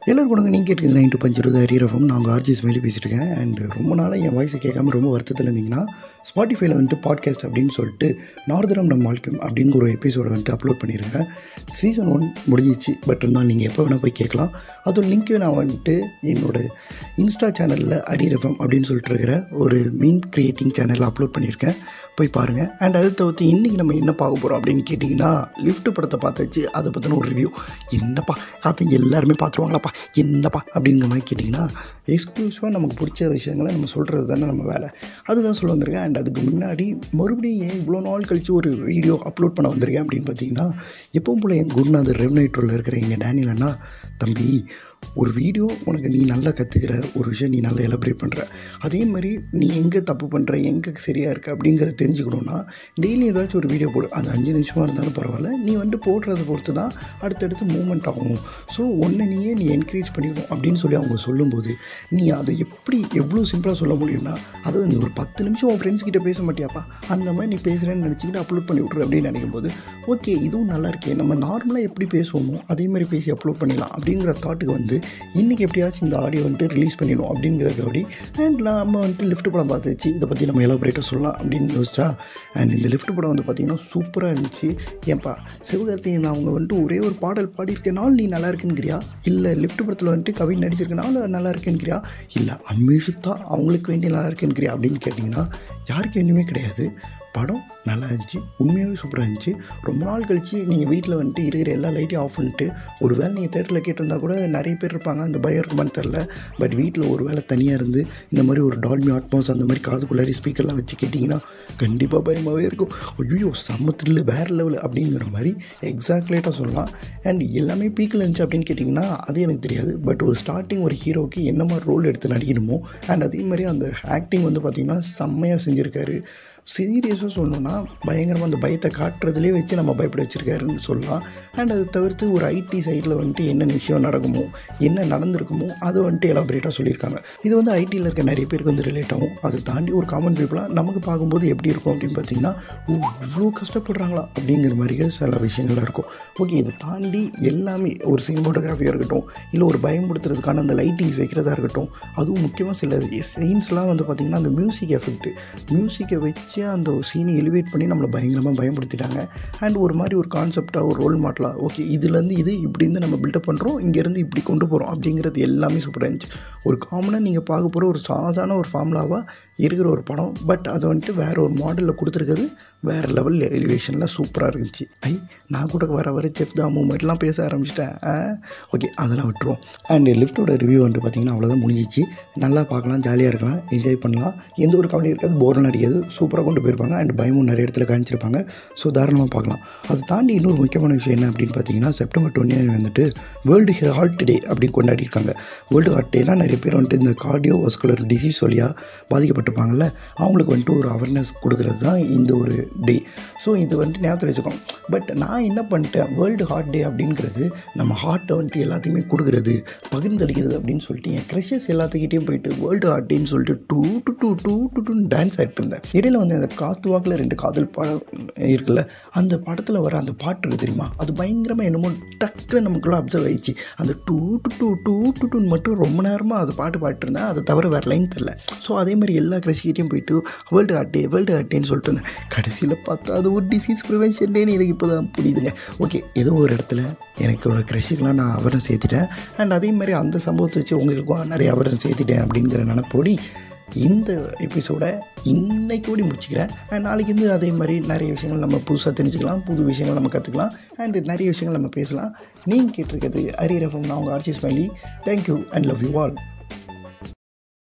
எல்லாருக்கும் வணக்கம் நீங்கள் கேட்டுக்கிறது நைன் டு பஞ்சு இருபது ஹரியரஃபம் நான் உங்கள் ஆர்ஜி ஸ்மைலி பேசிட்டு இருக்கேன் அண்ட் ரொம்ப நாளாக என் வாய்ஸை கேட்காம ரொம்ப வருத்தத்தில் இருந்தீங்கன்னா ஸ்பாட்டிஃபைல வந்துட்டு பாட்காஸ்ட் அப்படின்னு சொல்லிட்டு நார்தரம் நம் வாழ்க்கம் அப்படின்னு ஒரு எபிசோட வந்துட்டு அப்லோட் பண்ணியிருக்கேன் சீசன் ஒன் முடிஞ்சிச்சு பட் இருந்தாலும் நீங்கள் எப்போ வேணால் போய் கேட்கலாம் அதோட லிங்க்கு நான் வந்துட்டு என்னோட இன்ஸ்டா சேனலில் ஹரியரஃபம் அப்படின்னு சொல்லிட்டு இருக்கிற ஒரு மீன் கிரியேட்டிங் சேனலில் அப்லோட் பண்ணியிருக்கேன் போய் பாருங்கள் அண்ட் அதை தவிர்த்து இன்றைக்கி நம்ம என்ன பார்க்க போகிறோம் அப்படின்னு கேட்டிங்கன்னா லிஃப்ட் படத்தை பார்த்தாச்சு அதை பற்றின ஒரு ரிவ்யூ என்னப்பா அதை எல்லாருமே பார்த்துருவாங்களாப்பா என்னப்பா அப்படிங்கிற மாதிரி கேட்டிங்கன்னா எக்ஸ்க்ளூசிவாக நமக்கு பிடிச்ச விஷயங்களை நம்ம சொல்கிறது தானே நம்ம வேலை அதுதான் சொல்ல வந்திருக்கேன் அண்ட் அதுக்கு முன்னாடி மறுபடியும் ஏன் இவ்வளோ நாள் கழித்து ஒரு வீடியோ அப்லோட் பண்ண வந்திருக்கேன் அப்படின்னு பார்த்தீங்கன்னா எப்பவும் போல் என் குருநாதர் ரெவனைட்ரோவில் இருக்கிற எங்கள் டேனியல் அண்ணா தம்பி ஒரு வீடியோ உனக்கு நீ நல்லா கற்றுக்கிற ஒரு விஷயம் நீ நல்லா எலபரேட் பண்ணுற அதே மாதிரி நீ எங்கே தப்பு பண்ணுற எங்கே சரியாக இருக்க அப்படிங்கிறத தெரிஞ்சுக்கணுன்னா டெய்லி ஏதாச்சும் ஒரு வீடியோ போடு அது அஞ்சு நிமிஷமாக இருந்தாலும் பரவாயில்ல நீ வந்து போடுறத பொறுத்து தான் அடுத்தடுத்து மூமெண்ட் ஆகும் ஸோ ஒன்றை நீயே நீ என்கரேஜ் பண்ணிடணும் அப்படின்னு சொல்லி அவங்க சொல்லும்போது நீ அதை எப்படி எவ்வளோ சிம்பிளாக சொல்ல முடியும்னா அதாவது நீ ஒரு பத்து நிமிஷம் உன் ஃப்ரெண்ட்ஸ் கிட்ட பேச மாட்டியாப்பா அந்த மாதிரி நீ பேசுகிறேன்னு நினச்சிக்கிட்டு அப்லோட் பண்ணி விட்ரு அப்படின்னு நினைக்கும் போது ஓகே இதுவும் நல்லா இருக்கே நம்ம நார்மலாக எப்படி பேசுவோமோ அதே மாதிரி பேசி அப்லோட் பண்ணிடலாம் அப்படிங்கிற தாட்டுக்கு வந்து இன்றைக்கி எப்படியாச்சும் இந்த ஆடியோ வந்துட்டு ரிலீஸ் பண்ணிடணும் அப்படிங்கிறதோடி அண்ட் நம்ம வந்துட்டு லிஃப்ட் படம் பார்த்துச்சு இதை பற்றி நம்ம எலாபரேட்டாக சொல்லலாம் அப்படின்னு யோசிச்சா அண்ட் இந்த லிஃப்ட் படம் வந்து பார்த்திங்கன்னா சூப்பராக இருந்துச்சு ஏன்பா சிவகார்த்திகேயன் அவங்க வந்துட்டு ஒரே ஒரு பாடல் பாடியிருக்கனால நீ நல்லா இருக்குங்கிறியா இல்லை லிஃப்ட் படத்தில் வந்துட்டு கவி நடிச்சிருக்கனால நல்லா இருக்குங்கிறியா இல்லை அமிழ்தா அவங்களுக்கு வேண்டி நல்லா இருக்குங்கிறியா அப்படின்னு கேட்டிங்கன்னா யாருக்கு வேண்டியுமே கிடையாது படம் நல்லா இருந்துச்சு உண்மையாகவே சூப்பராக இருந்துச்சு ரொம்ப நாள் கழித்து நீங்கள் வீட்டில் வந்துட்டு இருக்கிற எல்லா லைட்டையும் ஆஃப் பண்ணிட்டு ஒரு வேளை நீங்கள் தேட்டரில் கேட்டிருந்தா கூட நிறைய பேர் இருப்பாங்க அந்த பயம் இருக்குமான்னு தெரில பட் வீட்டில் ஒரு வேளை தனியாக இருந்து இந்த மாதிரி ஒரு டால்மி ஆட்மாஸ் அந்த மாதிரி காதுக்குள்ளாரி ஸ்பீக்கர்லாம் வச்சு கேட்டிங்கன்னா கண்டிப்பாக பயமாகவே இருக்கும் ஐயோ செம்ம த்ரில்லு வேறு லெவல் அப்படிங்கிற மாதிரி எக்ஸாக்ட்லேட்டாக சொல்லலாம் அண்ட் எல்லாமே பீக்கில் இருந்துச்சு அப்படின்னு கேட்டிங்கன்னா அது எனக்கு தெரியாது பட் ஒரு ஸ்டார்டிங் ஒரு ஹீரோக்கு என்ன மாதிரி ரோல் எடுத்து நடிக்கணுமோ அண்ட் அதே மாதிரி அந்த ஆக்டிங் வந்து பார்த்திங்கன்னா செம்மையாக செஞ்சுருக்காரு சீரியஸாக சொல்லணுன்னா பயங்கரமாக அந்த பயத்தை காட்டுறதுலேயே வச்சு நம்ம பயப்பட வச்சுருக்காருன்னு சொல்லலாம் அண்ட் அதை தவிர்த்து ஒரு ஐடி சைடில் வந்துட்டு என்ன விஷயம் நடக்குமோ என்ன நடந்திருக்குமோ அதை வந்துட்டு எலாபரேட்டாக சொல்லியிருக்காங்க இது வந்து ஐடியில் இருக்க நிறைய பேருக்கு வந்து ரிலேட் ஆகும் அதை தாண்டி ஒரு காமன் பீப்புளாக நமக்கு பார்க்கும்போது எப்படி இருக்கும் அப்படின்னு பார்த்தீங்கன்னா ஓ இவ்வளோ கஷ்டப்படுறாங்களா அப்படிங்கிற மாதிரியே சில விஷயங்கள்லாம் இருக்கும் ஓகே இதை தாண்டி எல்லாமே ஒரு சினிமோட்டோகிராஃபியாக இருக்கட்டும் இல்லை ஒரு பயன்படுத்துறதுக்கான அந்த லைட்டிங்ஸ் வைக்கிறதா இருக்கட்டும் அதுவும் முக்கியமாக சில சீன்ஸ்லாம் வந்து பார்த்திங்கன்னா அந்த மியூசிக் எஃபெக்ட் மியூசிக்கை வச்சு அந்த சீனை எலிவேட் பண்ணி நம்மளை பயங்கரமாக பயன்படுத்திட்டாங்க அண்ட் ஒரு மாதிரி ஒரு கான்செப்டாக ஒரு ரோல் மாடலாக ஓகே இதுலேருந்து இது இப்படி இருந்து நம்ம பில்டப் பண்ணுறோம் இங்கேருந்து இப்படி கொண்டு போகிறோம் அப்படிங்கிறது எல்லாமே சூப்பராக இருந்துச்சு ஒரு காமனாக நீங்கள் பார்க்க போகிற ஒரு சாதாரண ஒரு ஃபார்முலாவாக இருக்கிற ஒரு படம் பட் அதை வந்துட்டு வேறு ஒரு மாடலில் கொடுத்துருக்கிறது வேறு லெவல் எலிவேஷனில் சூப்பராக இருந்துச்சு ஐ நான் கூட வர வர செஃப் தான் மூமெண்ட்லாம் பேச ஆரம்பிச்சிட்டேன் ஓகே அதெல்லாம் விட்டுருவோம் அண்ட் லிஃப்ட்டோட ரிவ்யூ வந்துட்டு பார்த்திங்கன்னா அவ்வளோதான் முடிஞ்சிச்சு நல்லா பார்க்கலாம் ஜாலியாக இருக்கலாம் என்ஜாய் பண்ணலாம் எந்த ஒரு கவலையும் இருக்காது போர்லாம் அடிக்காது சூப்பராக கொண்டு போயிருப்பாங்க அண்ட் பயமும் நிறைய இடத்துல காமிச்சிருப்பாங்க ஸோ தாராளமாக பார்க்கலாம் அதை தாண்டி இன்னொரு முக்கியமான விஷயம் என்ன அப்படின்னு பார்த்தீங்கன்னா செப்டம்பர் டுவெண்ட்டி வந்துட்டு வேர்ல்டு ஹார்ட் டே அப்படின்னு கொண்டாடிருக்காங்க வேர்ல்டு ஹார்ட் டேனா நிறைய பேர் வந்துட்டு இந்த கார்டியோ வஸ்குலர் டிசீஸ் வழியாக பாதிக்கப்பட்டிருப்பாங்கல்ல அவங்களுக்கு வந்துட்டு ஒரு அவேர்னஸ் கொடுக்கறது தான் இந்த ஒரு டே ஸோ இது வந்துட்டு ஞாபகத்தில் வச்சுக்கோங்க பட் நான் என்ன பண்ணிட்டேன் வேர்ல்டு ஹார்ட் டே அப்படிங்கிறது நம்ம ஹார்ட்டை வந்துட்டு எல்லாத்தையுமே கொடுக்குறது பகிர்ந்தளிக்கிறது அப்படின்னு சொல்லிட்டு என் க்ரெஷஸ் எல்லாத்துக்கிட்டேயும் போயிட்டு வேர்ல்டு ஹார்ட் டேன்னு சொல்லிட்டு டூ டு டூ டூ டு டூன்னு டான்ஸ் ஆகிட்டு இருந்தேன் இடையில வந்து அந்த காத்து வாக்கில் ரெண்டு காதல் படம் இருக்குல்ல அந்த படத்தில் வர அந்த பாட்டு இருக்குது தெரியுமா அது பயங்கரமாக என்னமோ டக்குன்னு நமக்குள்ள அப்சர்வ் ஆயிடுச்சு அந்த டூ டு டூ டூ டு டூன்னு மட்டும் ரொம்ப நேரமாக அது பாட்டு பாட்டுருந்தேன் அதை தவிர வேறு லைன் தெரில ஸோ அதே மாதிரி எல்லா கிரஷிக்கிட்டையும் போயிட்டு world heart day world heart டேன்னு சொல்லிட்டு இருந்தேன் கடைசியில் பார்த்தா அது ஒரு டிசீஸ் ப்ரிவென்ஷன் டேன்னு எனக்கு இப்போ தான் புரியுதுங்க ஓகே ஏதோ ஒரு இடத்துல எனக்கு உள்ள க்ரஷுக்கெலாம் நான் அவரம் சேர்த்துட்டேன் அண்ட் அதே மாதிரி அந்த சம்பவத்தை வச்சு உங்களுக்கும் நிறைய அவரம் சேர்த்துட்டேன் அப்படிங்கிற நினப்போடி இந்த எபிசோடை இன்னைக்கு கூடி முடிச்சுக்கிறேன் அண்ட் நாளைக்கு வந்து அதே மாதிரி நிறைய விஷயங்கள் நம்ம புதுசாக தெரிஞ்சுக்கலாம் புது விஷயங்கள் நம்ம கற்றுக்கலாம் அண்ட் நிறைய விஷயங்கள் நம்ம பேசலாம் நீங்கள் கேட்டிருக்கிறது அரியரஃபம் நான் உங்கள் Archie smiley thank you and love you all